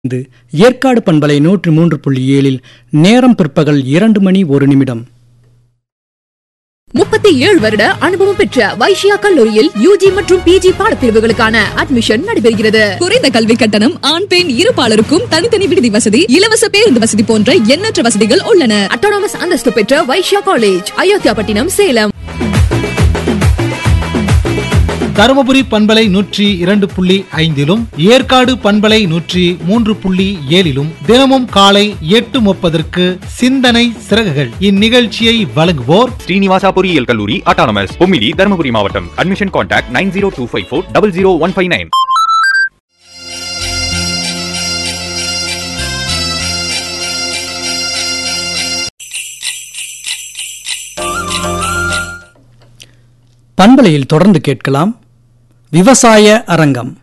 இது ஏற்காடு பண்பலை நூற்று மூன்று புள்ளி ஏழில் நேரம் பிற்பகல் இரண்டு மணி ஒரு நிமிடம் முப்பத்தி ஏழு வருட அனுபவம் பெற்ற வைஷ்யா கல்லூரியில் யூஜி மற்றும் பிஜி பாடப்பிரிவுகளுக்கான அட்மிஷன் நடைபெறுகிறது குறைந்த கல்வி கட்டணம் ஆண் பெண் இருபாலருக்கும் தனித்தனி விடுதி வசதி இலவச பேருந்து வசதி போன்ற எண்ணற்ற வசதிகள் உள்ளன அட்டானமஸ் அந்தஸ்து பெற்ற வைஷ்யா காலேஜ் அயோத்தியாபட்டினம் சேலம் தருமபுரி பண்பலை நூற்றி இரண்டு புள்ளி ஐந்திலும் ஏற்காடு பண்பலை நூற்றி மூன்று புள்ளி ஏழிலும் தினமும் காலை எட்டு முப்பதற்கு சிந்தனை சிறகுகள் இந்நிகழ்ச்சியை வழங்குவோர் ஸ்ரீனிவாசா பொறியியல் கல்லூரி அட்டானமஸ் பொம்மிடி தருமபுரி மாவட்டம் admission contact nine zero two five four double zero one five nine பண்பலையில் தொடர்ந்து கேட்கலாம் விவசாய அரங்கம்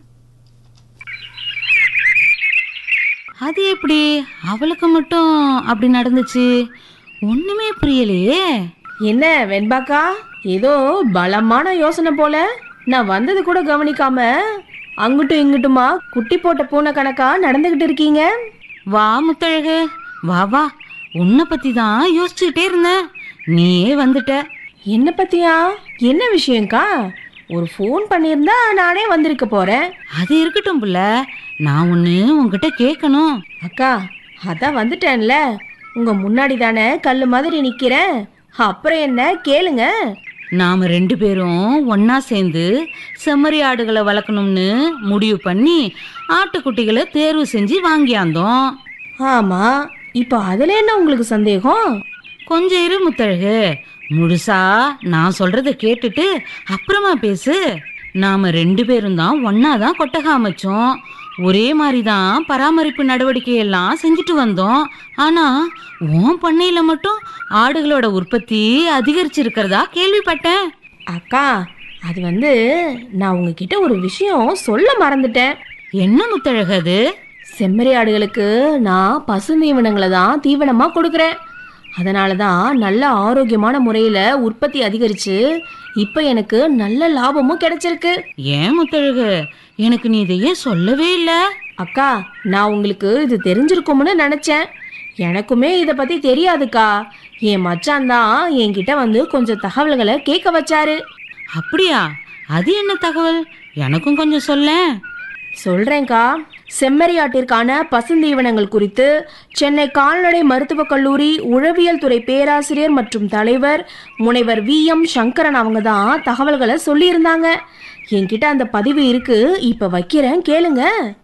அது எப்படி அவளுக்கு மட்டும் அப்படி நடந்துச்சு ஒண்ணுமே புரியலையே என்ன வெண்பாக்கா ஏதோ பலமான யோசனை போல நான் வந்தது கூட கவனிக்காம அங்கிட்டும் இங்கிட்டுமா குட்டி போட்ட பூனை கணக்கா நடந்துகிட்டு இருக்கீங்க வா முத்தழகு வா வா உன்னை பத்தி தான் யோசிச்சுக்கிட்டே இருந்தேன் நீயே வந்துட்ட என்ன பத்தியா என்ன விஷயம்க்கா ஒரு ஃபோன் பண்ணியிருந்தா நானே வந்திருக்க போறேன் அது இருக்கட்டும் புள்ள நான் ஒன்று உன்கிட்ட கேட்கணும் அக்கா அதான் வந்துட்டேன்ல உங்க முன்னாடி தானே கல்லு மாதிரி நிக்கிறேன் அப்புறம் என்ன கேளுங்க நாம ரெண்டு பேரும் ஒண்ணா சேர்ந்து செம்மறி ஆடுகளை வளர்க்கணும்னு முடிவு பண்ணி ஆட்டுக்குட்டிகளை தேர்வு செஞ்சு வாங்கியாந்தோம் ஆமா இப்போ அதுல என்ன உங்களுக்கு சந்தேகம் கொஞ்சம் இரு முத்தழகு முழுசா நான் சொல்றத கேட்டுட்டு அப்புறமா பேசு நாம ரெண்டு பேரும் தான் ஒன்னா தான் கொட்டகை அமைச்சோம் ஒரே மாதிரி தான் பராமரிப்பு நடவடிக்கை எல்லாம் செஞ்சுட்டு வந்தோம் ஆனா உன் பண்ணையில மட்டும் ஆடுகளோட உற்பத்தி அதிகரிச்சிருக்கிறதா கேள்விப்பட்டேன் அக்கா அது வந்து நான் உங்ககிட்ட ஒரு விஷயம் சொல்ல மறந்துட்டேன் என்ன முத்தழகு அது செம்மறி ஆடுகளுக்கு நான் பசுந்தீவனங்களை தான் தீவனமாக கொடுக்குறேன் அதனால தான் நல்ல ஆரோக்கியமான முறையில் உற்பத்தி அதிகரித்து இப்போ எனக்கு நல்ல லாபமும் கிடைச்சிருக்கு ஏன் முத்தழகு எனக்கு நீ இதையே சொல்லவே இல்லை அக்கா நான் உங்களுக்கு இது தெரிஞ்சிருக்கும்னு நினச்சேன் எனக்குமே இதை பற்றி தெரியாதுக்கா என் மச்சான் தான் என்கிட்ட வந்து கொஞ்சம் தகவல்களை கேட்க வச்சாரு அப்படியா அது என்ன தகவல் எனக்கும் கொஞ்சம் சொல்லேன் சொல்றேன்க்கா செம்மறியாட்டிற்கான பசுந்தீவனங்கள் குறித்து சென்னை கால்நடை மருத்துவக் கல்லூரி உழவியல் துறை பேராசிரியர் மற்றும் தலைவர் முனைவர் வி எம் சங்கரன் அவங்க தான் தகவல்களை சொல்லியிருந்தாங்க என்கிட்ட அந்த பதிவு இருக்கு இப்ப வைக்கிறேன் கேளுங்க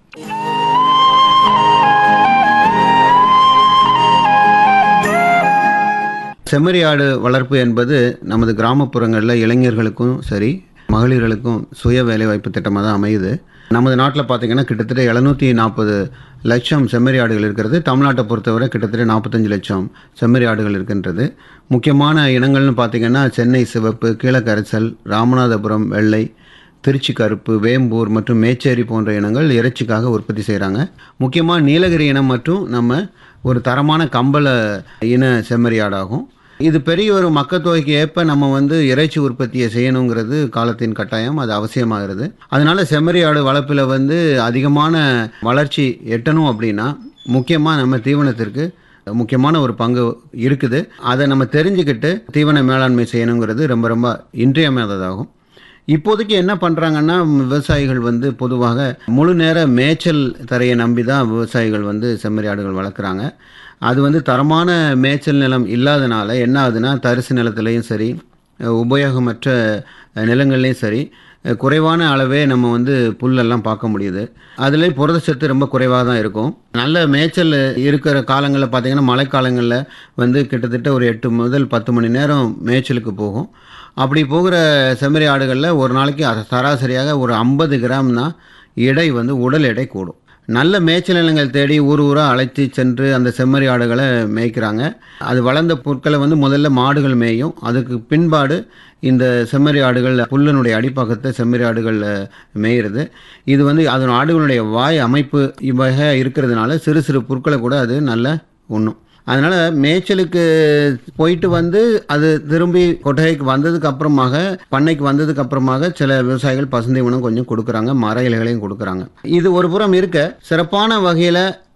செம்மறி ஆடு வளர்ப்பு என்பது நமது கிராமப்புறங்களில் இளைஞர்களுக்கும் சரி மகளிர்களுக்கும் சுய வேலைவாய்ப்பு திட்டமாக தான் அமையுது நமது நாட்டில் பார்த்தீங்கன்னா கிட்டத்தட்ட எழுநூற்றி நாற்பது லட்சம் செம்மறி ஆடுகள் இருக்கிறது தமிழ்நாட்டை பொறுத்தவரை கிட்டத்தட்ட நாற்பத்தஞ்சு லட்சம் செம்மறி ஆடுகள் இருக்கின்றது முக்கியமான இனங்கள்னு பார்த்தீங்கன்னா சென்னை சிவப்பு கீழக்கரைசல் ராமநாதபுரம் வெள்ளை திருச்சி கருப்பு வேம்பூர் மற்றும் மேச்சேரி போன்ற இனங்கள் இறைச்சிக்காக உற்பத்தி செய்கிறாங்க முக்கியமாக நீலகிரி இனம் மற்றும் நம்ம ஒரு தரமான கம்பள இன செம்மறி ஆடாகும் இது பெரிய ஒரு மக்கத்தொகைக்கு ஏற்ப நம்ம வந்து இறைச்சி உற்பத்தியை செய்யணுங்கிறது காலத்தின் கட்டாயம் அது அவசியமாகிறது அதனால செம்மறி ஆடு வளர்ப்பில் வந்து அதிகமான வளர்ச்சி எட்டணும் அப்படின்னா முக்கியமாக நம்ம தீவனத்திற்கு முக்கியமான ஒரு பங்கு இருக்குது அதை நம்ம தெரிஞ்சுக்கிட்டு தீவன மேலாண்மை செய்யணுங்கிறது ரொம்ப ரொம்ப இன்றியமையாததாகும் இப்போதைக்கு என்ன பண்ணுறாங்கன்னா விவசாயிகள் வந்து பொதுவாக முழு நேர மேய்ச்சல் தரையை நம்பி தான் விவசாயிகள் வந்து செம்மறி ஆடுகள் வளர்க்குறாங்க அது வந்து தரமான மேய்ச்சல் நிலம் இல்லாதனால என்ன ஆகுதுன்னா தரிசு நிலத்துலேயும் சரி உபயோகமற்ற நிலங்கள்லேயும் சரி குறைவான அளவே நம்ம வந்து புல்லெல்லாம் பார்க்க முடியுது அதுலேயும் புரதச்சத்து ரொம்ப குறைவாக தான் இருக்கும் நல்ல மேய்ச்சல் இருக்கிற காலங்களில் பார்த்திங்கன்னா மழைக்காலங்களில் வந்து கிட்டத்தட்ட ஒரு எட்டு முதல் பத்து மணி நேரம் மேய்ச்சலுக்கு போகும் அப்படி போகிற செம்மறி ஆடுகளில் ஒரு நாளைக்கு அ- சராசரியாக ஒரு ஐம்பது கிராம் தான் எடை வந்து உடல் எடை கூடும் நல்ல மேய்ச்சல் நிலங்கள் தேடி ஊர் ஊராக அழைத்து சென்று அந்த செம்மறி ஆடுகளை மேய்க்கிறாங்க அது வளர்ந்த பொருட்களை வந்து முதல்ல மாடுகள் மேயும் அதுக்கு பின்பாடு இந்த செம்மறி ஆடுகள் புல்லனுடைய அடிப்பாக்கத்தை செம்மறி ஆடுகள் மேயிறது இது வந்து அதன் ஆடுகளுடைய வாய் அமைப்பு இவ்வகை இருக்கிறதுனால சிறு சிறு புற்களை கூட அது நல்ல உண்ணும் அதனால் மேய்ச்சலுக்கு போயிட்டு வந்து அது திரும்பி கொட்டகைக்கு வந்ததுக்கு அப்புறமாக பண்ணைக்கு வந்ததுக்கு அப்புறமாக சில விவசாயிகள் பசுந்தீவனம் கொஞ்சம் கொடுக்குறாங்க மர இலைகளையும் கொடுக்குறாங்க இது ஒரு புறம் இருக்க சிறப்பான வகையில்